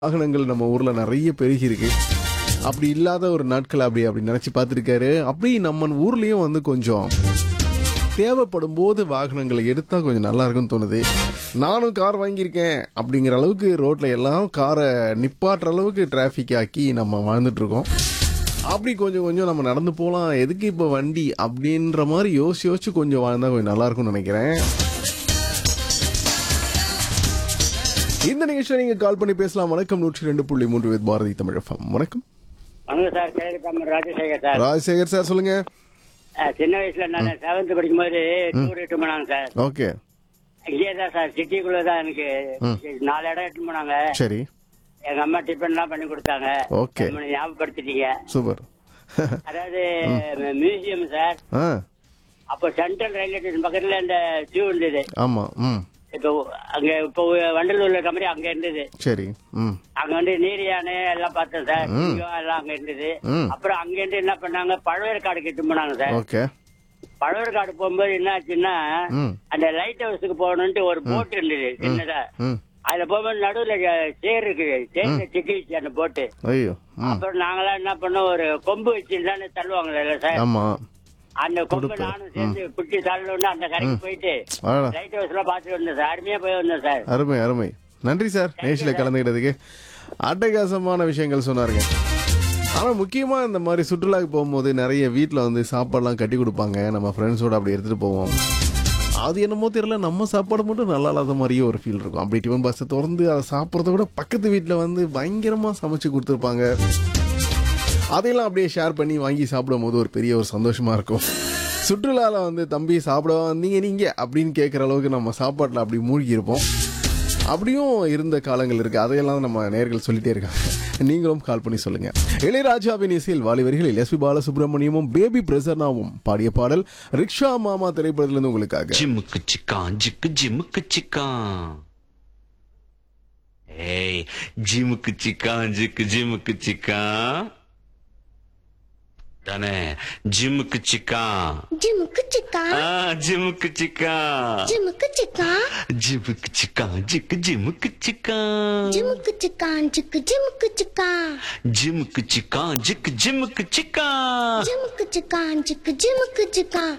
வாகனங்கள் நம்ம ஊர்ல நிறைய பெருகி இருக்கு அப்படி இல்லாத ஒரு நாட்கள் அப்படி அப்படி நினைச்சு பார்த்துருக்காரு அப்படி நம்ம ஊர்லயும் வந்து கொஞ்சம் தேவைப்படும் போது வாகனங்களை எடுத்தா கொஞ்சம் நல்லா இருக்கும்னு தோணுது நானும் கார் வாங்கியிருக்கேன் அப்படிங்கிற அளவுக்கு ரோட்ல எல்லாம் காரை நிப்பாட்டுற அளவுக்கு டிராஃபிக் ஆக்கி நம்ம வாழ்ந்துட்டு இருக்கோம் அப்படி கொஞ்சம் கொஞ்சம் நம்ம நடந்து போகலாம் எதுக்கு இப்போ வண்டி அப்படின்ற மாதிரி யோசிச்சு யோசிச்சு கொஞ்சம் வாழ்ந்தா கொஞ்சம் நல்லா இருக்கும்னு நினைக்கிறேன் இந்த நிகழ்ச்சியை நீங்க கால் பண்ணி பேசலாம் வணக்கம் நூற்றி ரெண்டு புள்ளி மூன்று வித் பாரதி தமிழகம் வணக்கம் வணக்கம் சார் கேள்வி ராஜசேகர் சார் ராஜசேகர் சார் சொல்லுங்க அஹ், சின்ன வயசுல நான் செவன்த் படிக்கும்போது டூர் எட்டு போனாங்க சார் ஓகே இங்கே தான் சார் சிட்டிக்குள்ள தான் எனக்கு நாலு இடம் எட்டு போனாங்க சரி எங்க அம்மா டிஃபன் எல்லாம் பண்ணி கொடுத்தாங்க ஓகே நம்மளை ஞாபகப்படுத்திட்டீங்க சூப்பர் அதாவது மியூசியம் சார் ஆ அப்போ சென்ட்ரல் ரயில்வே ஸ்டேஷன் பக்கத்துல இந்த ஜூ இருந்தது ஆமா ம் இப்போ அங்க இப்போ வண்டலூர்ல இருக்க மாதிரி அங்க இருந்தது சரி ம் அங்க வந்து நீர் யானை எல்லாம் பார்த்தேன் சார் சிங்கம் எல்லாம் அங்க இருந்தது ம். அப்புறம் அங்க இருந்து என்ன பண்ணாங்க பழவேற்காடு கிட்ட போனாங்க சார் ஓகே பழவேற்காடு போகும்போது என்ன ஆச்சுன்னா ம் அந்த லைட் ஹவுஸுக்கு போகணும்ட்டு ஒரு போட் இருந்தது சின்னதா ம் அதுல போகும்போது நடுவுல சேர் இருக்கு சேர்ல சிக்கிச்சு அந்த போட்டு ஐயோ ம் அப்புறம் நாங்களாம் என்ன பண்ணோம் ஒரு கொம்பு வச்சு தானே தள்ளுவாங்கல்ல சார் ஆமா அந்த கொம்பு நானும் சேர்ந்து குட்டி தள்ளணும்னு அந்த கரைக்கு போயிட்டு அடடா. லைட் ஹவுஸ் எல்லாம் பாத்துட்டு வந்தேன் சார் அருமையா போய் வந்தேன் சார் அருமை அருமை நன்றி சார் நேஷில் கலந்துக்கிட்டதுக்கு அட்டகாசமான விஷயங்கள் சொன்னாருங்க ஆனால் முக்கியமாக இந்த மாதிரி சுற்றுலாக்கு போகும்போது நிறைய வீட்டில் வந்து சாப்பாடுலாம் கட்டி கொடுப்பாங்க நம்ம ஃப்ரெண்ட்ஸோட அப்படி எடுத்துகிட்டு போவோம் அது என்னமோ தெரியல நம்ம சாப்பாடு மட்டும் நல்லா இல்லாத மாதிரியே ஒரு ஃபீல் இருக்கும் அப்படி டிஃபன் பாக்ஸை திறந்து அதை சாப்பிட்றத விட பக்கத்து வீட்டில் வந்து பயங்கரமாக சமைச்சு கொடுத்துருப்பாங்க அதையெல்லாம் அப்படியே ஷேர் பண்ணி வாங்கி சாப்பிடும் போது ஒரு பெரிய ஒரு சந்தோஷமா இருக்கும் சுற்றுலாவில் வந்து தம்பி சாப்பிட வந்தீங்க நீங்க அப்படின்னு கேட்குற அளவுக்கு நம்ம சாப்பாட்டில் அப்படி மூழ்கி இருப்போம் அப்படியும் இருந்த காலங்கள் இருக்கு அதையெல்லாம் நம்ம நேர்கள் சொல்லிட்டே இருக்காங்க நீங்களும் கால் பண்ணி சொல்லுங்க இளையராஜாவின் இசையில் வாலிவரிகளில் எஸ்பி பாலசுப்ரமணியமும் பேபி பிரசன்னாவும் பாடிய பாடல் ரிக்ஷா மாமா திரைப்படத்திலிருந்து உங்களுக்காக ஜிமுக்கு சிக்கான் ஜிக்கு ஜிமுக்கு சிக்கான் ஏய் ஜிமுக்கு சிக்கான் ஜிக்கு ஜிமுக்கு சிக்கான் தானே ஜிமுக்கு சிக்கான் ஜிமுக்கு சிக்கா ஆ ஜிமுக்கு சிக்கான் ஜிமுக்கு சிக்கா ஜிமுக்கு சிக்கான் ஜிக்கு ஜிமுக்கு சிக்கான் ஜிமுக்கு சிக்கான் சிக்கு ஜிமுக்கு சிக்கா ஜிமுக்கு சிக்கான் ஜிக்கு ஜிமுக்கு சிக்கான் ஜிமுக்கு சிக்கான் சிக்கு ஜிமுக்கு சிக்கா